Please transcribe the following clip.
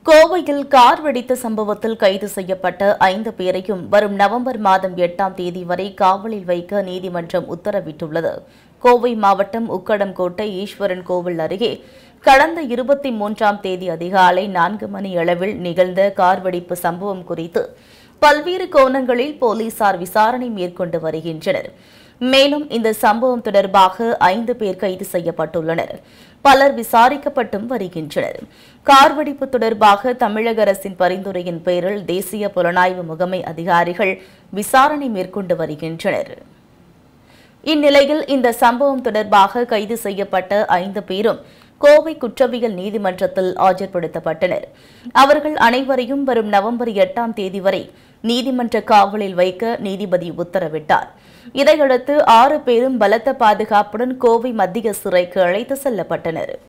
கோவையில் கார் வெடித்த சம்பவத்தில் கைது செய்யப்பட்ட ஐந்து பேரையும் வரும் நவம்பர் மாதம் எட்டாம் தேதி வரை காவலில் வைக்க நீதிமன்றம் உத்தரவிட்டுள்ளது கோவை மாவட்டம் உக்கடம்கோட்டை ஈஸ்வரன் கோவில் அருகே கடந்த இருபத்தி மூன்றாம் தேதி அதிகாலை நான்கு மணி அளவில் நிகழ்ந்த கார் வெடிப்பு சம்பவம் குறித்து பல்வேறு கோணங்களில் போலீசார் விசாரணை மேற்கொண்டு வருகின்றனர் மேலும் இந்த சம்பவம் தொடர்பாக ஐந்து பேர் கைது செய்யப்பட்டுள்ளனர் பலர் விசாரிக்கப்பட்டும் வருகின்றனர் கார் வெடிப்பு தொடர்பாக தமிழக அரசின் பரிந்துரையின் பேரில் தேசிய புலனாய்வு முகமை அதிகாரிகள் விசாரணை மேற்கொண்டு வருகின்றனர் இந்நிலையில் இந்த சம்பவம் தொடர்பாக கைது செய்யப்பட்ட ஐந்து பேரும் கோவை குற்றவியல் நீதிமன்றத்தில் ஆஜர்படுத்தப்பட்டனர் அவர்கள் அனைவரையும் வரும் நவம்பர் எட்டாம் தேதி வரை நீதிமன்ற காவலில் வைக்க நீதிபதி உத்தரவிட்டார் இதையடுத்து ஆறு பேரும் பலத்த பாதுகாப்புடன் கோவை மத்திய சிறைக்கு அழைத்து செல்லப்பட்டனர்